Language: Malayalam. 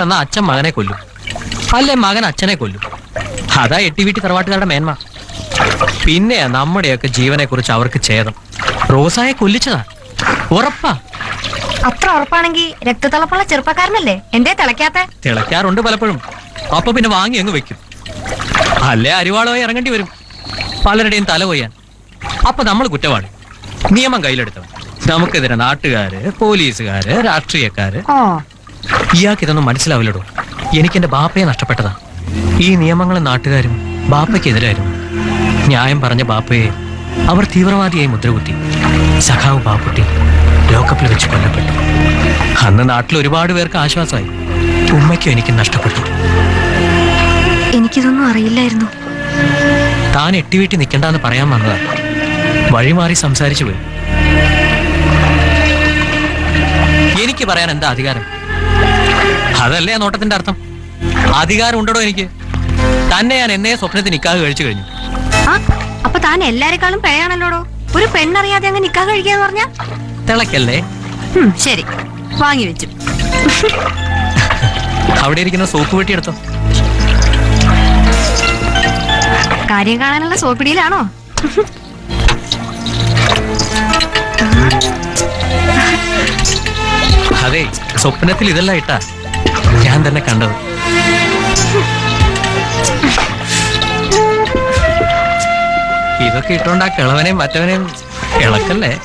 വന്ന അച്ഛൻ മകനെ കൊല്ലും അല്ലെ മകൻ അച്ഛനെ കൊല്ലും അതാ എട്ടി വീട്ടി തറവാട്ടുകാരുടെ മേന്മ പിന്നെയാ നമ്മുടെയൊക്കെ ജീവനെ കുറിച്ച് അവർക്ക് ഛേദം റോസായെ കൊല്ലിച്ചതാ ഉറപ്പാ അത്ര ഉറപ്പാണെങ്കിൽ രക്തത്തിളപ്പുള്ള ചെറുപ്പക്കാരനല്ലേ എന്തേ തിളയ്ക്കാത്ത തിളയ്ക്കാറുണ്ട് പലപ്പോഴും അപ്പൊ പിന്നെ വാങ്ങി അങ്ങ് വെക്കും അല്ലേ അരിവാളമായി ഇറങ്ങേണ്ടി വരും പലരുടെയും തല കൊയ്യാൻ അപ്പൊ നമ്മൾ കുറ്റവാളി നിയമം കയ്യിലെടുത്തവൻ നമുക്കെതിരെ നാട്ടുകാര് പോലീസുകാര് രാഷ്ട്രീയക്കാര് ഓ ഇയാൾക്ക് ഇതൊന്നും മനസ്സിലാവില്ലടോ എനിക്ക് എന്റെ ബാപ്പയെ നഷ്ടപ്പെട്ടതാ ഈ നിയമങ്ങളും നാട്ടുകാരും ബാപ്പയ്ക്കെതിരായിരുന്നു ന്യായം പറഞ്ഞ ബാപ്പയെ അവർ തീവ്രവാദിയായി മുദ്രകുത്തി സഖാവ് ബാപ്പുട്ടി ലോക്കപ്പിൽ വെച്ച് കൊല്ലപ്പെട്ടു അന്ന് നാട്ടിൽ ഒരുപാട് പേർക്ക് ആശ്വാസമായി ഉമ്മയ്ക്കും എനിക്ക് നഷ്ടപ്പെട്ടു എനിക്കിതൊന്നും അറിയില്ലായിരുന്നു താൻ എട്ടി വീട്ടിൽ നിൽക്കണ്ടെന്ന് പറയാൻ വന്നതാ വഴിമാറി സംസാരിച്ചു പോയി എനിക്ക് പറയാൻ എന്താ അധികാരം അതല്ലേ ആ നോട്ടത്തിന്റെ അർത്ഥം അധികാരം ഉണ്ടോ എനിക്ക് തന്നെ ഞാൻ എന്നേ സ്വപ്നത്തിൽ നിക്കാഹ് കഴിച്ചു കഴിഞ്ഞു ആ അപ്പൊ താൻ എല്ലാരെക്കാളും പിഴയാണല്ലോടോ ഒരു പെണ്ണറിയാതെ അങ്ങ് നിക്കാ കഴിക്കാന്ന് പറഞ്ഞ തിളക്കല്ലേ ശരി വാങ്ങി വെച്ചു അവിടെ ഇരിക്കുന്ന സോപ്പ് വെട്ടി എടുത്തോ കാര്യം കാണാനുള്ള സോപ്പിടിയിലാണോ അതെ സ്വപ്നത്തിൽ ഇതെല്ലാം ഇട്ടാ ഞാൻ തന്നെ കണ്ടത് ഇതൊക്കെ ഇട്ടോണ്ട് ആ കിളവനെയും മറ്റവനെയും ഇളക്കല്ലേ